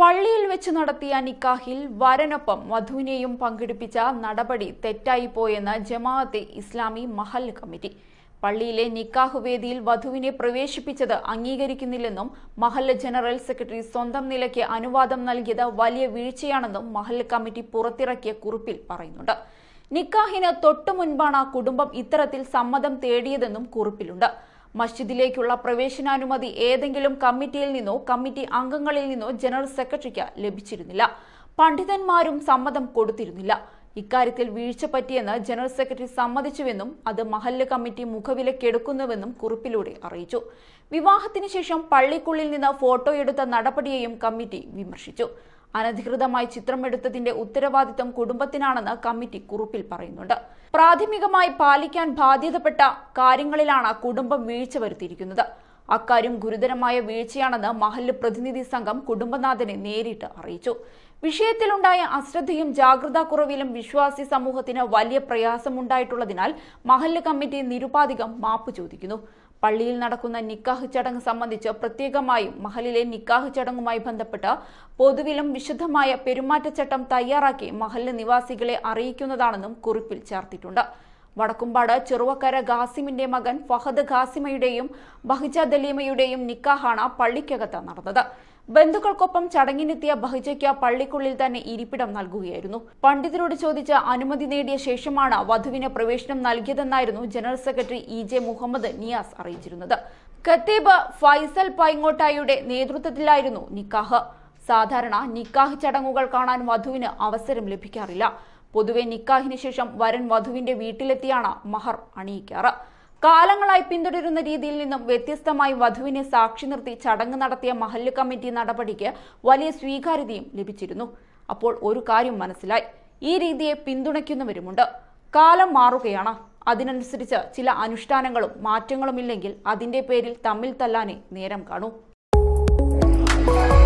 പള്ളിയിൽ വെച്ച് നടത്തിയ നിക്കാഹിൽ വരനൊപ്പം വധുവിനെയും പങ്കെടുപ്പിച്ച നടപടി തെറ്റായിപ്പോയെന്ന് ജമാഅത്തെ ഇസ്ലാമി മഹൽ കമ്മിറ്റി പള്ളിയിലെ നിക്കാഹ് വേദിയിൽ വധുവിനെ പ്രവേശിപ്പിച്ചത് അംഗീകരിക്കുന്നില്ലെന്നും മഹല്ല് ജനറൽ സെക്രട്ടറി സ്വന്തം നിലയ്ക്ക് അനുവാദം നൽകിയത് വലിയ വീഴ്ചയാണെന്നും മഹല്ല് കമ്മിറ്റി പുറത്തിറക്കിയ കുറിപ്പിൽ പറയുന്നുണ്ട് നിക്കാഹിന് തൊട്ടു മുൻപാണ് കുടുംബം ഇത്തരത്തിൽ സമ്മതം തേടിയതെന്നും കുറിപ്പിലുണ്ട് മസ്ജിദിലേക്കുള്ള പ്രവേശനാനുമതി ഏതെങ്കിലും കമ്മിറ്റിയിൽ നിന്നോ കമ്മിറ്റി അംഗങ്ങളിൽ നിന്നോ ജനറൽ സെക്രട്ടറിക്ക് ലഭിച്ചിരുന്നില്ല പണ്ഡിതന്മാരും സമ്മതം കൊടുത്തിരുന്നില്ല ഇക്കാര്യത്തിൽ വീഴ്ച പറ്റിയെന്ന് ജനറൽ സെക്രട്ടറി സമ്മതിച്ചുവെന്നും അത് മഹല്ല് കമ്മിറ്റി മുഖവിലക്കെടുക്കുന്നുവെന്നും കുറിപ്പിലൂടെ അറിയിച്ചു വിവാഹത്തിന് ശേഷം പള്ളിക്കുള്ളിൽ നിന്ന് ഫോട്ടോ എടുത്ത നടപടിയെയും കമ്മിറ്റി വിമർശിച്ചു അനധികൃതമായി ചിത്രമെടുത്തതിന്റെ ഉത്തരവാദിത്തം കുടുംബത്തിനാണെന്ന് കമ്മിറ്റി കുറിപ്പിൽ പറയുന്നുണ്ട് പ്രാഥമികമായി പാലിക്കാൻ ബാധ്യതപ്പെട്ട കാര്യങ്ങളിലാണ് കുടുംബം വീഴ്ച വരുത്തിയിരിക്കുന്നത് അക്കാര്യം ഗുരുതരമായ വീഴ്ചയാണെന്ന് മഹല്ല് പ്രതിനിധി സംഘം കുടുംബനാഥനെ നേരിട്ട് അറിയിച്ചു വിഷയത്തിലുണ്ടായ അശ്രദ്ധയും ജാഗ്രതാക്കുറവിലും വിശ്വാസി സമൂഹത്തിന് വലിയ പ്രയാസമുണ്ടായിട്ടുള്ളതിനാൽ മഹല്ല് കമ്മിറ്റി നിരുപാധികം മാപ്പ് ചോദിക്കുന്നു പള്ളിയിൽ നടക്കുന്ന നിക്കാഹ് ചടങ്ങ് സംബന്ധിച്ച് പ്രത്യേകമായും മഹലിലെ നിക്കാഹ് ചടങ്ങുമായി ബന്ധപ്പെട്ട് പൊതുവിലും വിശുദ്ധമായ പെരുമാറ്റച്ചട്ടം തയ്യാറാക്കി മഹല്ല് നിവാസികളെ അറിയിക്കുന്നതാണെന്നും കുറിപ്പിൽ ചേർത്തിട്ടുണ്ട് വടക്കുംപാട് ചെറുവക്കര ഖാസിമിന്റെ മകൻ ഫഹദ് ഖാസിമയുടെയും ബഹിജ ദലീമയുടെയും നിക്കാഹാണ് പള്ളിക്കകത്ത് നടന്നത് ബന്ധുക്കൾക്കൊപ്പം ചടങ്ങിനെത്തിയ ബഹിജയ്ക്ക് പള്ളിക്കുള്ളിൽ തന്നെ ഇരിപ്പിടം നൽകുകയായിരുന്നു പണ്ഡിതരോട് ചോദിച്ച് അനുമതി നേടിയ ശേഷമാണ് വധുവിന് പ്രവേശനം നൽകിയതെന്നായിരുന്നു general secretary E J Muhammad Niyas അറിയിച്ചിരുന്നത് ഖത്തീബ് ഫൈസൽ പൈങ്ങോട്ടായുടെ നേതൃത്വത്തിലായിരുന്നു നിക്കാഹ് സാധാരണ നിക്കാഹ് ചടങ്ങുകൾ കാണാൻ വധുവിന് അവസരം ലഭിക്കാറില്ല പൊതുവെ നിക്കാഹിന് ശേഷം വരൻ വധുവിന്റെ വീട്ടിലെത്തിയാണ് മഹർ അണിയിക്കാറ് കാലങ്ങളായി പിന്തുടരുന്ന രീതിയിൽ നിന്നും വ്യത്യസ്തമായി വധുവിനെ സാക്ഷി നിർത്തി ചടങ്ങ് നടത്തിയ മഹല്ല് കമ്മിറ്റി നടപടിക്ക് വലിയ സ്വീകാര്യതയും ലഭിച്ചിരുന്നു അപ്പോൾ ഒരു കാര്യം മനസ്സിലായി ഈ രീതിയെ പിന്തുണയ്ക്കുന്നവരുമുണ്ട് കാലം മാറുകയാണ് അതിനനുസരിച്ച് ചില അനുഷ്ഠാനങ്ങളും മാറ്റങ്ങളുമില്ലെങ്കിൽ അതിന്റെ പേരിൽ തമ്മിൽ തല്ലാനേ നേരം കാണൂ